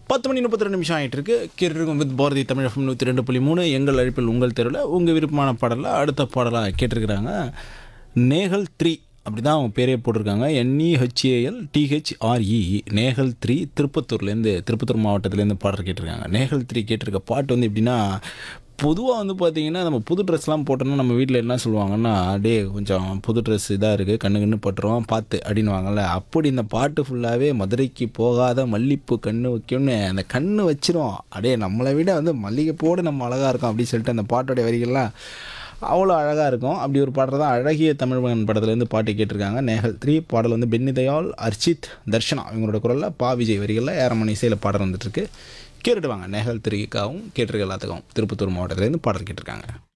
பத்து மணி முப்பத்தி ரெண்டு நிமிஷம் ஆகிட்டு இருக்கு கேட்டிருக்கோம் வித் பாரதி தமிழ் எஃப்எம் நூற்றி ரெண்டு புள்ளி மூணு எங்கள் அழைப்பில் உங்கள் தெருவில் உங்கள் விருப்பமான பாடலில் அடுத்த பாடலாக கேட்டிருக்கிறாங்க நேகல் த்ரீ அப்படி தான் அவங்க பேரே போட்டிருக்காங்க என்இஹெச்ஏஎல் டிஹெச்ஆர்இ நேகல் த்ரீ திருப்பத்தூர்லேருந்து திருப்பத்தூர் மாவட்டத்துலேருந்து பாடல் கேட்டிருக்காங்க நேகல் த்ரீ கேட்டிருக்க பாட்டு வந்து எப்படின்னா பொதுவாக வந்து பார்த்தீங்கன்னா நம்ம புது ட்ரெஸ்லாம் போட்டோம்னா நம்ம வீட்டில் என்ன சொல்லுவாங்கன்னா டே கொஞ்சம் புது ட்ரெஸ் இதாக இருக்குது கண்ணு கண்ணு பட்டுரும் பார்த்து அப்படின்னுவாங்கல்ல அப்படி இந்த பாட்டு ஃபுல்லாகவே மதுரைக்கு போகாத மல்லிப்பூ கண்ணு வைக்கும்னு அந்த கண்ணு வச்சிரும் அடே நம்மளை விட வந்து மல்லிகைப்பூவோடு நம்ம அழகாக இருக்கோம் அப்படின்னு சொல்லிட்டு அந்த பாட்டோடைய வரிகள்லாம் அவ்வளோ அழகாக இருக்கும் அப்படி ஒரு பாடல் தான் அழகிய தமிழ் மகன் படத்துலேருந்து பாட்டு கேட்டிருக்காங்க நேகல் த்ரீ பாடல் வந்து பென்னி தயாள் அர்ச்சித் தர்ஷனா இவங்களோட குரலில் பா விஜய் வரிகளில் ஏரமணி இசையில் பாடல் வந்துட்டுருக்கு கேட்டுட்டு வாங்க நேகல் த்ரீக்காகவும் கேட்டிருக்க எல்லாத்துக்கும் திருப்பத்தூர் மாவட்டத்துலேருந்து பாடல் கேட்டிருக்காங்க